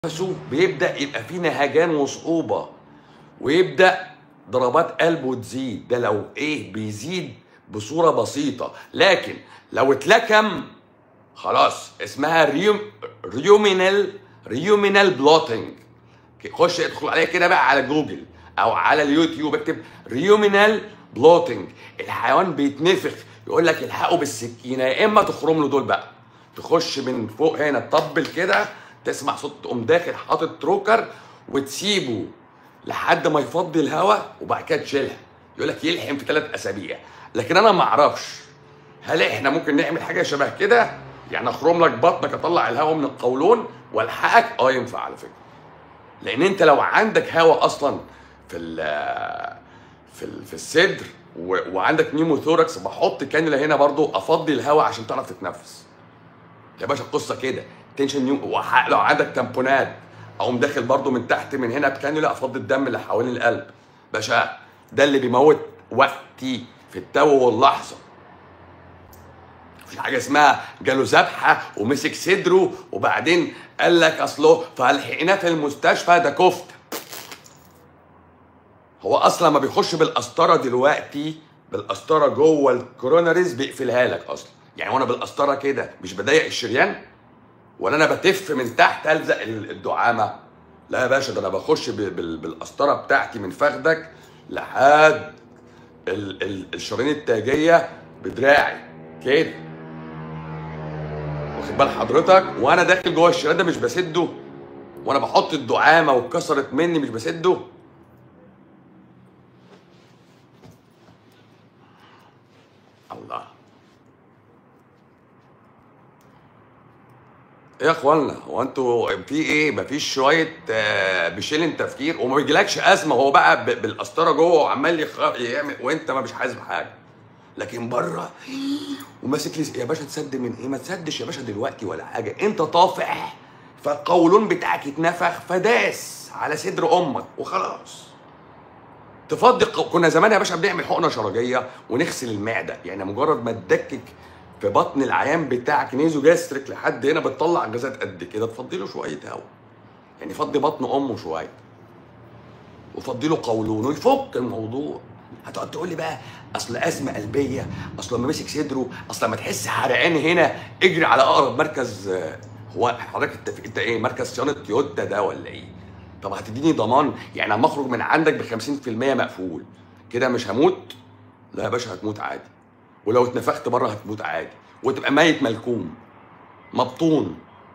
نفسه بيبدا يبقى فيه نهجان وصعوبه ويبدا ضربات قلبه تزيد ده لو ايه بيزيد بصوره بسيطه لكن لو اتلكم خلاص اسمها ريوم ريومينال ريومينال بلوتنج خش ادخل عليها كده بقى على جوجل او على اليوتيوب اكتب ريومينال بلوتنج الحيوان بيتنفخ يقول لك الحقه بالسكينه يا اما تخرم له دول بقى تخش من فوق هنا تطبل كده تسمع صوت تقوم داخل حاطط تروكر وتسيبه لحد ما يفضي الهواء وبعد كده تشيلها يقول لك يلحم في ثلاث اسابيع لكن انا ما اعرفش هل احنا ممكن نعمل حاجه شبه كده يعني اخرم لك بطنك اطلع الهواء من القولون والحقك اه ينفع على فكره لان انت لو عندك هواء اصلا في ال في ال في الصدر و- وعندك نيموثوركس بحط كانولا هنا برضو افضي الهواء عشان تعرف تتنفس يا باشا القصه كده تنشن نيو وح- لو عندك تامبونات اقوم داخل برضو من تحت من هنا بكانولا افضي الدم اللي حوالين القلب باشا ده اللي بيموت وقتي في التو واللحظه مفيش حاجه اسمها جاله ذبحه ومسك صدره وبعدين قال لك اصله فلحقناه في المستشفى ده كفته هو اصلا ما بيخش بالقسطره دلوقتي بالقسطره جوه الكوروناريز بيقفلها لك اصلا يعني وانا بالقسطره كده مش بضيق الشريان ولا انا بتف من تحت الزق ال- الدعامه لا يا باشا ده انا بخش ب- بال- بالقسطره بتاعتي من فخدك لحد ال- ال- الشرايين التاجيه بدراعي كده واخد بال حضرتك وانا داخل جوه الشريان ده مش بسده وانا بحط الدعامه واتكسرت مني مش بسده الله ايه يا اخوانا هو انتوا في ايه مفيش شويه آه، بشيلن تفكير وما بيجيلكش ازمه هو بقى ب- بالقسطره جوه وعمال يخ- يعمل وانت ما مش حاسس بحاجه لكن بره وماسك لي يا باشا تسد من ايه ما تسدش يا باشا دلوقتي ولا حاجه انت طافح فالقولون بتاعك اتنفخ فداس على صدر امك وخلاص تفضي الق- كنا زمان يا باشا بنعمل حقنه شرجيه ونغسل المعده يعني مجرد ما تدكك في بطن العيان بتاعك نيزو جاستريك لحد هنا بتطلع غازات قد كده تفضي له شويه هواء يعني فضي بطن امه شويه وفضي له قولون ويفك الموضوع هتقعد تقول لي بقى اصل ازمه قلبيه اصل لما مسك صدره اصل لما تحس حرقان هنا اجري على اقرب مركز آه، هو حضرتك انت انت ايه مركز صيانه تويوتا ده ولا ايه؟ طب هتديني ضمان يعني لما اخرج من عندك ب 50% مقفول كده مش هموت؟ لا يا باشا هتموت عادي ولو اتنفخت بره هتموت عادي وتبقى ميت ملكوم مبطون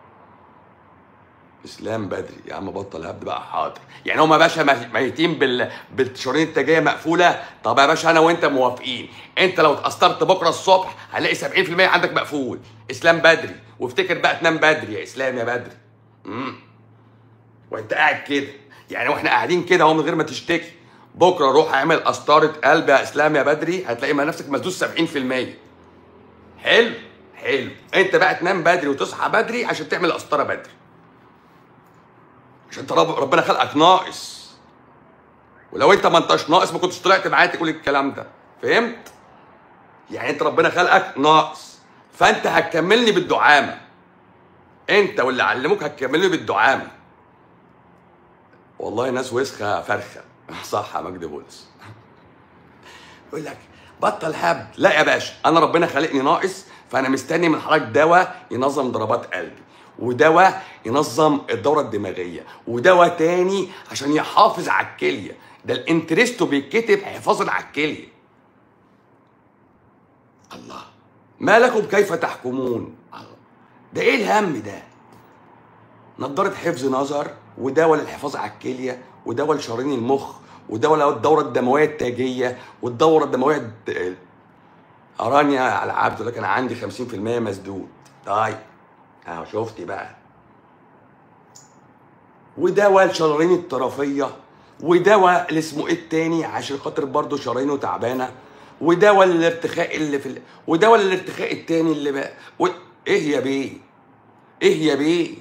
اسلام بدري يا عم بطل هبد بقى حاضر يعني هم يا باشا مي- ميتين بال... بالشرايين التاجيه مقفوله طب يا باشا انا وانت موافقين انت لو اتأثرت بكره الصبح هلاقي 70% عندك مقفول اسلام بدري وافتكر بقى تنام بدري يا اسلام يا بدري امم وانت قاعد كده يعني واحنا قاعدين كده اهو من غير ما تشتكي بكره روح اعمل قسطره قلب يا اسلام يا بدري هتلاقي مع نفسك مسدوس 70% حلو حلو انت بقى تنام بدري وتصحى بدري عشان تعمل قسطره بدري عشان انت رب ربنا خلقك ناقص ولو انت ما انتش ناقص ما كنتش طلعت معايا تقول الكلام ده فهمت يعني انت ربنا خلقك ناقص فانت هتكملني بالدعامه انت واللي علموك هتكملني بالدعامه والله ناس وسخه فرخه صح يا مجدي بولس يقول لك بطل هبد لا يا باشا انا ربنا خلقني ناقص فانا مستني من حضرتك دواء ينظم ضربات قلبي ودواء ينظم الدوره الدماغيه ودواء تاني عشان يحافظ على الكليه ده الانترستو بيتكتب حفاظا على الكليه الله ما لكم كيف تحكمون الله. ده ايه الهم ده نضاره حفظ نظر ودواء للحفاظ على الكليه ودواء لشرايين المخ ودواء للدوره الدمويه التاجيه والدوره الدمويه الد- ارانيا على العبد لك انا عندي 50% مسدود طيب اهو شفتي بقى ودواء الشرايين الطرفيه ودواء اللي اسمه ايه التاني عشان خاطر برضه شرايينه تعبانه ودواء الارتخاء اللي في ال... ودواء الارتخاء التاني اللي بقى و... ايه يا بيه ايه يا بيه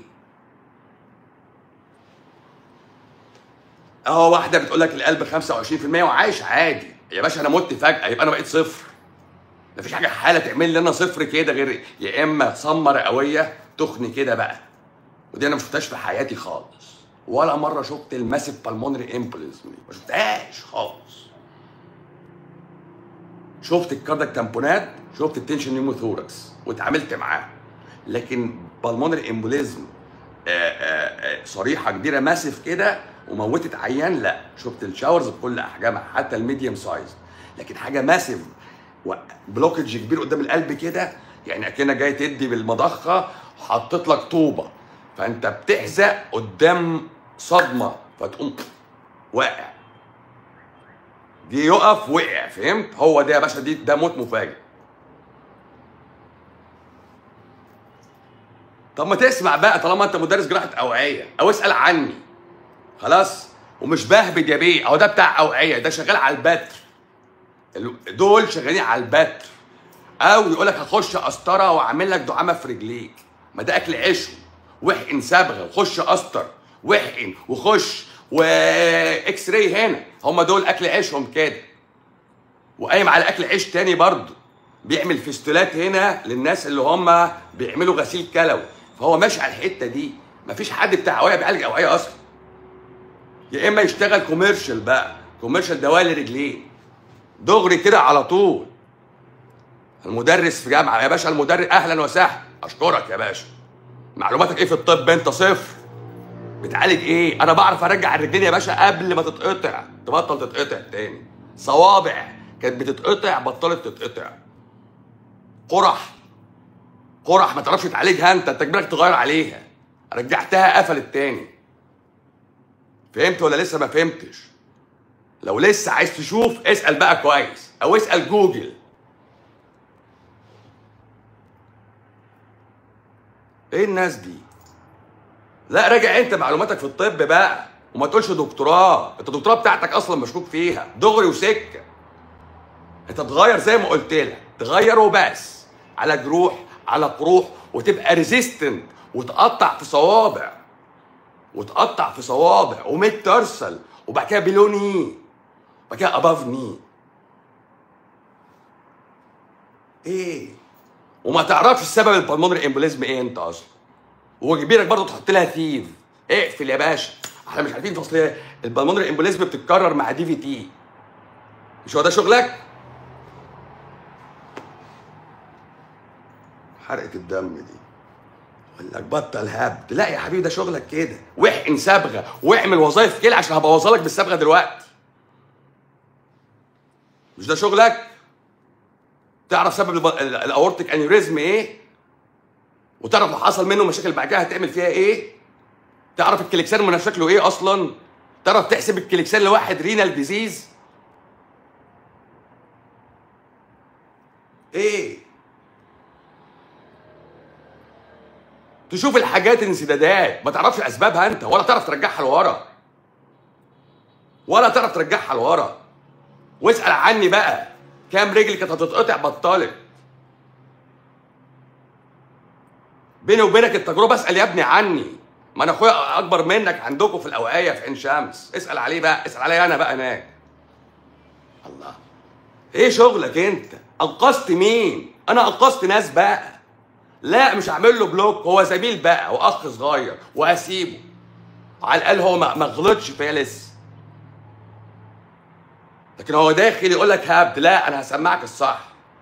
اه واحده بتقول لك القلب 25% وعايش عادي يا باشا انا مت فجاه يبقى انا بقيت صفر مفيش حاجه حاله تعمل لي انا صفر كده غير يا اما صمه رئويه تخني كده بقى ودي انا ما شفتهاش في حياتي خالص ولا مره شفت الماسيف بالمونري امبوليزم ما شفتهاش خالص شفت الكاردك تامبونات شفت التنشن نيموثوركس واتعاملت معاه لكن بالمونري امبوليزم صريحه كبيره ماسف كده وموتت عيان لا شفت الشاورز بكل احجامها حتى الميديوم سايز لكن حاجه ماسف بلوكج كبير قدام القلب كده يعني اكنك جاي تدي بالمضخه حطيت لك طوبه فانت بتحزق قدام صدمه فتقوم واقع دي يقف وقع فهمت هو ده يا باشا دي ده موت مفاجئ طب ما تسمع بقى طالما انت مدرس جراحه اوعيه او اسال عني خلاص ومش بهبد يا بيه اهو ده بتاع اوعيه ده شغال على البتر ال- دول شغالين على البتر او يقول لك هخش قسطره واعمل لك دعامه في رجليك ما ده اكل عيشهم واحقن صبغه وخش قسطر واحقن وخش واكس راي هنا هم دول اكل عيشهم كده وقايم على اكل عيش تاني برضه بيعمل فيستولات هنا للناس اللي هم بيعملوا غسيل كلوي فهو ماشي على الحته دي مفيش حد بتاع اوعيه بيعالج اوعيه اصلا يا اما يشتغل كوميرشال بقى كوميرشال دواء لرجلين دغري كده على طول المدرس في جامعه يا باشا المدرس اهلا وسهلا اشكرك يا باشا معلوماتك ايه في الطب انت صفر بتعالج ايه انا بعرف ارجع الرجلين يا باشا قبل ما تتقطع تبطل تتقطع تاني صوابع كانت بتتقطع بطلت تتقطع قرح قرح ما تعرفش تعالجها انت انت كبيرك تغير عليها رجعتها قفلت تاني فهمت ولا لسه ما فهمتش لو لسه عايز تشوف اسال بقى كويس او اسال جوجل ايه الناس دي لا راجع انت معلوماتك في الطب بقى وما تقولش دكتوراه انت الدكتوراه بتاعتك اصلا مشكوك فيها دغري وسكه انت تغير زي ما قلت لك تغير وبس على جروح على قروح وتبقى ريزيستنت وتقطع في صوابع وتقطع في صوابع وميد ترسل وبعد كده بيلو ني وبعد كده اباف ني ايه وما تعرفش السبب البلمونري امبوليزم ايه انت اصلا وكبيرك برضه تحط لها ثيف اقفل يا باشا احنا مش عارفين فصل ايه البلمونري امبوليزم بتتكرر مع دي في تي مش هو ده شغلك حرقه الدم دي يقول لك بطل هبد لا يا حبيبي ده شغلك كده واحقن صبغه واعمل وظايف كده عشان هبوظها لك بالصبغه دلوقتي مش ده شغلك تعرف سبب الاورتيك انيوريزم ايه وتعرف لو حصل منه مشاكل بعد كده هتعمل فيها ايه تعرف الكليكسان من شكله ايه اصلا تعرف تحسب الكليكسان لواحد رينال ديزيز ايه تشوف الحاجات الانسدادات ما تعرفش اسبابها انت ولا تعرف ترجعها لورا ولا تعرف ترجعها لورا واسال عني بقى كام رجل كانت هتتقطع بطلت بيني وبينك التجربه اسال يا ابني عني ما انا اخويا اكبر منك عندكم في الاوعيه في عين شمس اسال عليه بقى اسال عليا انا بقى هناك الله ايه شغلك انت انقذت مين انا انقذت ناس بقى لا مش هعمل له بلوك هو زميل بقى واخ صغير واسيبه على الاقل هو ما ما غلطش فيا لسه لكن هو داخل يقول لك هبد لا انا هسمعك الصح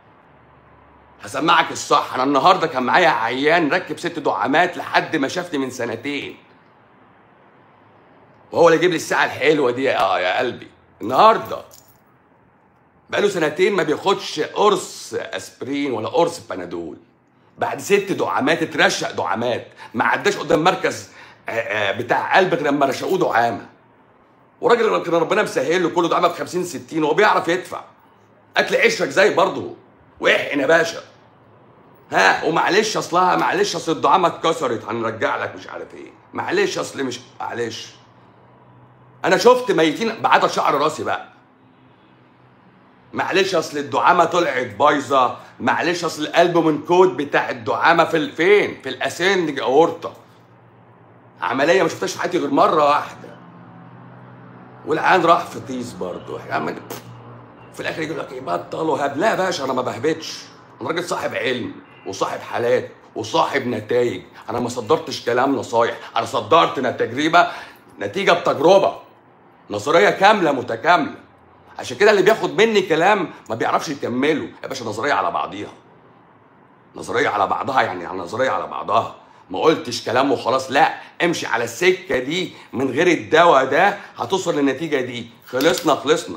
هسمعك الصح انا النهارده كان معايا عيان ركب ست دعامات لحد ما شافني من سنتين وهو اللي يجيب لي الساعه الحلوه دي اه يا قلبي النهارده بقاله سنتين ما بياخدش قرص اسبرين ولا قرص بنادول بعد ست دعامات اترشق دعامات ما عداش قدام مركز آه، آه، بتاع قلب غير لما رشقوه دعامه وراجل كان ربنا مسهل له كله دعامه ب 50 60 وهو بيعرف يدفع اكل عيشك زي برضه واحقن يا باشا ها ومعلش اصلها معلش اصل الدعامه اتكسرت هنرجع لك مش عارف ايه معلش اصل مش معلش انا شفت ميتين بعد شعر راسي بقى معلش اصل الدعامه طلعت بايظه معلش اصل القلب من كود بتاع الدعامه في ال- فين في الاسندج اورطه عمليه ما شفتهاش في حياتي غير مره واحده والعيان راح في طيس برضه يا عم في الاخر يقول لك ايه بطلوا هب لا يا باشا انا ما بهبتش انا راجل صاحب علم وصاحب حالات وصاحب نتائج انا ما صدرتش كلام نصايح انا صدرت تجربه نتيجه بتجربه نظريه كامله متكامله عشان كده اللي بياخد مني كلام ما بيعرفش يكمله يا باشا نظريه على بعضيها نظريه على بعضها يعني على نظريه على بعضها ما قلتش كلام وخلاص لا امشي على السكه دي من غير الدواء ده هتوصل للنتيجه دي خلصنا خلصنا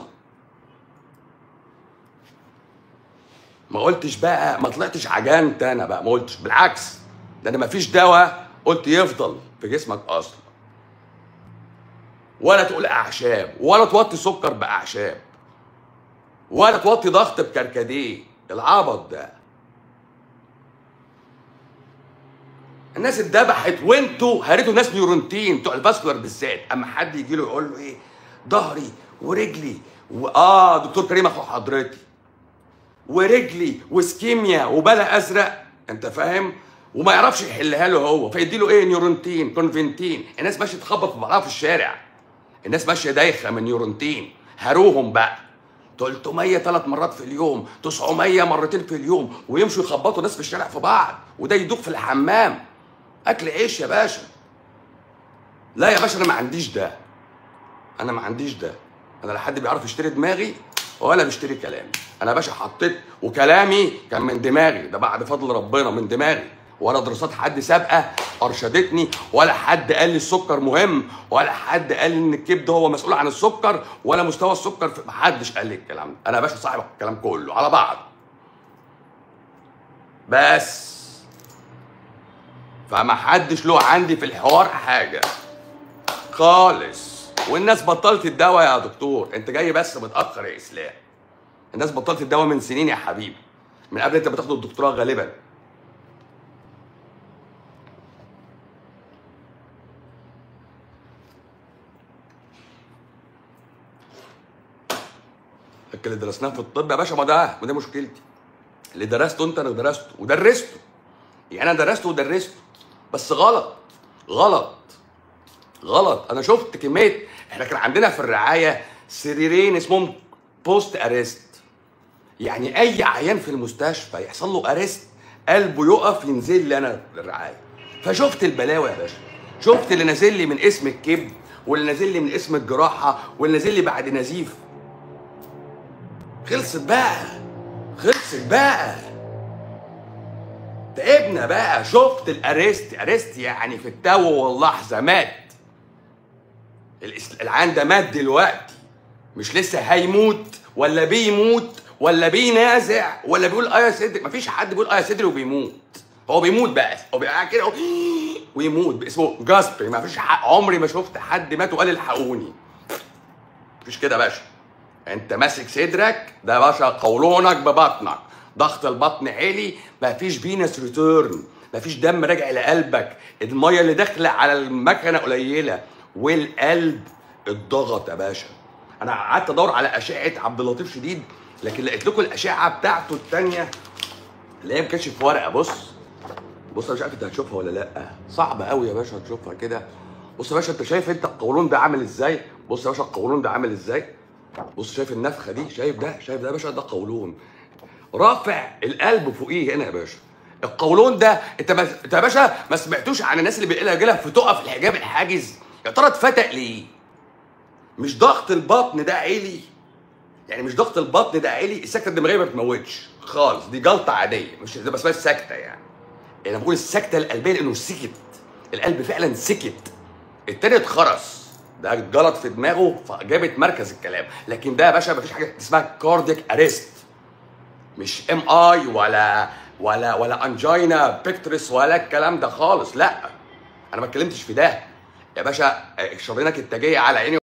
ما قلتش بقى ما طلعتش عجنت انا بقى ما قلتش بالعكس ده انا ما فيش دواء قلت يفضل في جسمك اصلا ولا تقول اعشاب ولا توطي سكر باعشاب ولا توطي ضغط بكركديه العبط ده الناس اتذبحت وانتوا هريتوا ناس نيورونتين بتوع الفاسكولار بالذات اما حد يجي له يقول له ايه ظهري ورجلي واه دكتور كريم اخو حضرتي ورجلي وسكيميا وبلا ازرق انت فاهم وما يعرفش يحلها له هو فيدي له ايه نيورونتين كونفنتين الناس ماشيه تخبط في بعضها في الشارع الناس ماشيه دايخه من نيورونتين هروهم بقى 300 ثلاث مرات في اليوم 900 مرتين في اليوم ويمشوا يخبطوا ناس في الشارع في بعض وده يدوق في الحمام اكل عيش يا باشا لا يا باشا انا ما عنديش ده انا ما عنديش ده انا لا حد بيعرف يشتري دماغي ولا بيشتري كلامي انا يا باشا حطيت وكلامي كان من دماغي ده بعد فضل ربنا من دماغي ولا دراسات حد سابقه ارشدتني ولا حد قال لي السكر مهم ولا حد قال لي ان الكبد هو مسؤول عن السكر ولا مستوى السكر في محدش قال لي الكلام ده انا يا باشا صاحب الكلام كله على بعض بس فما حدش له عندي في الحوار حاجه خالص والناس بطلت الدواء يا دكتور انت جاي بس متاخر يا اسلام الناس بطلت الدواء من سنين يا حبيبي من قبل انت بتاخد الدكتوراه غالبا لكن اللي درسناه في الطب يا باشا ما ده ما ده مشكلتي اللي درسته انت انا درسته ودرسته يعني انا درسته ودرسته بس غلط غلط غلط انا شفت كميه احنا كان عندنا في الرعايه سريرين اسمهم بوست اريست يعني اي عيان في المستشفى يحصل له اريست قلبه يقف ينزل لي انا الرعايه فشفت البلاوي يا باشا شفت اللي نازل لي من اسم الكبد واللي نازل لي من اسم الجراحه واللي نازل لي بعد نزيف خلصت بقى خلصت بقى تعبنا بقى شفت الاريست اريست يعني في التو واللحظه مات الإس- العيان ده مات دلوقتي مش لسه هيموت ولا بيموت ولا بينازع ولا بيقول اه يا صدري مفيش حد بيقول اه يا صدري وبيموت هو بيموت بقى هو بيبقى كده ويموت اسمه جاسبري مفيش حق عمري ما شفت حد مات وقال الحقوني مفيش كده يا باشا انت ماسك صدرك ده يا باشا قولونك ببطنك ضغط البطن عالي مفيش فينس ريتيرن مفيش دم راجع لقلبك الميه اللي داخله على المكنه قليله والقلب اتضغط يا باشا انا قعدت ادور على اشعه عبد اللطيف شديد لكن لقيت لكم الاشعه بتاعته الثانيه اللي هي مكانش في ورقه بص بص انا مش عارف انت هتشوفها ولا لا صعب قوي يا باشا تشوفها كده بص يا باشا انت شايف انت القولون ده عامل ازاي بص يا باشا القولون ده عامل ازاي بص شايف النفخه دي شايف ده شايف ده يا باشا ده قولون رافع القلب فوقيه هنا يا باشا القولون ده انت ما انت يا باشا ما سمعتوش عن الناس اللي بيقلها جالها في تقف الحجاب الحاجز يا ترى اتفتق ليه مش ضغط البطن ده عالي يعني مش ضغط البطن ده عالي السكته الدماغيه ما بتموتش خالص دي جلطه عاديه مش ده اسمها السكته يعني انا بقول السكته القلبيه لانه سكت القلب فعلا سكت التاني اتخرس ده جلط في دماغه فجابت مركز الكلام لكن ده يا باشا مفيش حاجه اسمها كاردياك اريست مش ام اي ولا ولا ولا انجينا بيكترس ولا الكلام ده خالص لا انا ما اتكلمتش في ده يا باشا الشرايينك التاجيه على عيني